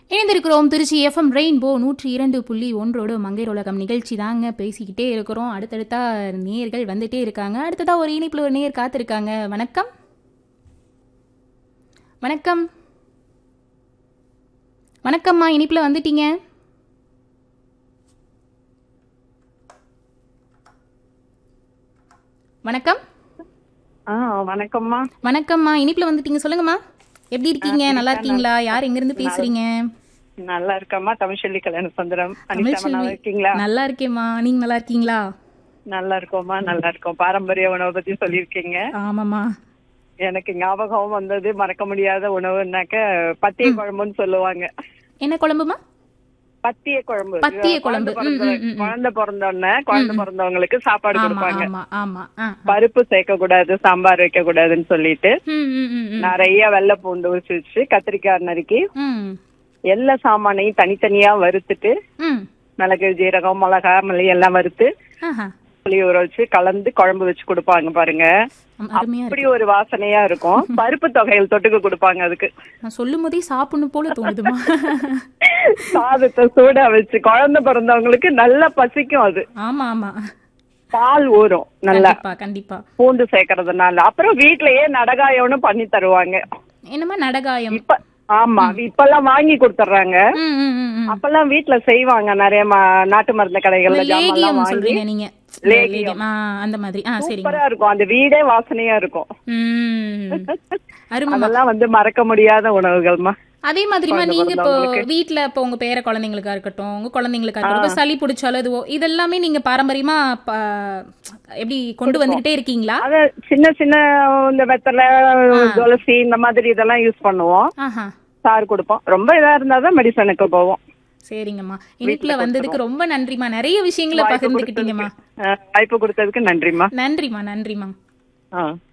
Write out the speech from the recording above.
இணைந்திருக்கிறோம் Trichy FM rainbow நூற்றி இரண்டு புள்ளி ஒன்றோடு மங்கையர் உலகம் நிகழ்ச்சி தாங்க பேசிக்கிட்டே இருக்கிறோம் அடுத்தடுத்தா நேர்கள் வந்துட்டே இருக்காங்க அடுத்ததா ஒரு இணைப்புல ஒரு நேர் காத்திருக்காங்க வணக்கம் வணக்கம் வணக்கம்மா இனிப்புல வந்துட்டீங்க வணக்கம் ஆ வணக்கம்மா வணக்கம்மா இனிப்புல வந்துட்டீங்க சொல்லுங்கம்மா எப்படி இருக்கீங்க நல்லா இருக்கீங்களா யார் எங்க இருந்து பேசுறீங்க நல்லா இருக்கம்மா தமிழ்ச்செல்வி கல்யாண சுந்தரம் அனிதா நல்லா இருக்கீங்களா நல்லா இருக்கேம்மா நீங்க நல்லா இருக்கீங்களா நல்லா இருக்கோம்மா நல்லா இருக்கோம் பாரம்பரிய உணவை பத்தி சொல்லியிருக்கீங்க ஆமாம்மா எனக்கு ஞாபகம் வந்தது மறக்க முடியாத உணவுனாக்க பத்திய குழம்புன்னு சொல்லுவாங்க என்ன குழம்புமா பத்திய குழம்பு பத்திய குழம்பு. குழந்தை ம், ம், ம், ம். பிறந்த- குழந்தை பிறந்த உடனே குழந்தை பிறந்தவங்களுக்கு சாப்பாடு ஆமா கொடுப்பாங்க ஆமா ஆமா ஆ ஆ. பருப்பு சேர்க்க கூடாது சாம்பார் வைக்க கூடாதுன்னு சொல்லிட்டு ம் ம் ம் ம். நிறைய வெள்ளை பூண்டு உரிச்சு வச்சு கத்திரிக்காய் நறுக்கி ம் எல்லா சாமானையும் தனித்தனியா வறுத்துட்டு ம் மிளகு ஜீரகம் மிளகா மல்லி எல்லாம் வறுத்து ஆஹா புளி ஊற வச்சு கலந்து குழம்பு வச்சு கொடுப்பாங்க பாருங்க ஆமா, அருமையா அப்படி ஒரு வாசனையா இருக்கும் பருப்பு தொகையில் தொட்டுக்க கொடுப்பாங்க அதுக்கு நான் சொல்லும் போதே சாப்பிடணும் போல தோணுதுமா சாதத்தை சூடா வச்சு குழந்தை பிறந்தவங்களுக்கு நல்லா பசிக்கும் அது ஆமா ஆமா பால் ஊறும் நல்லா கண்டிப்பா கண்டிப்பா பூண்டு சேர்க்கறதுனால அப்புறம் வீட்லயே நடகாயம்னு பண்ணி தருவாங்க என்னமா நடகாயம் இப்ப ஆமா இப்பெல்லாம் வாங்கி கொடுத்துறாங்க ம் ம் ம் ம் அப்பெல்லாம் வீட்ல செய்வாங்க நிறைய ம- நாட்டு மருந்து கடைகள்ல ஜாமான்லாம் லேகியம் வாங்கி சொல்றீங்க நீங்க லேகியம். லேகியம். ஆ அந்த மாதிரி ஆ சரிங்க சூப்பரா இருக்கும் அந்த வீடே வாசனையா இருக்கும் ம் அருமை அதெல்லாம் வந்து மறக்க முடியாத உணவுகள்மா அதே மாதிரிமா குழந்தை நீங்க இப்போ பிறந்தவங்களுக்கு. வீட்ல இப்போ உங்க பேர குழந்தைங்களுக்கா இருக்கட்டும் உங்க குழந்தைங்களுக்கா இருக்கட்டும் இப்ப சளி பிடிச்சாலும் இதுவோ இதெல்லாமே நீங்க பாரம்பரியமா ப- எப்படி கொண்டு வந்துகிட்டே இருக்கீங்களா அத சின்ன சின்ன இந்த வெத்தலை துளசி இந்த மாதிரி இதெல்லாம் யூஸ் பண்ணுவோம் ஆஹா சாறு கொடுப்போம் ரொம்ப இதா இருந்தாதான் மெடிசனுக்கு போவோம் சரிங்கம்மா இனிப்புல வந்ததுக்கு ரொம்ப நன்றிம்மா நிறைய விஷயங்களை பகிர்ந்துக்கிட்டீங்கம்மா அஹ் வாய்ப்பு கொடுத்ததுக்கு நன்றிம்மா நன்றிம்மா நன்றிம்மா ஆ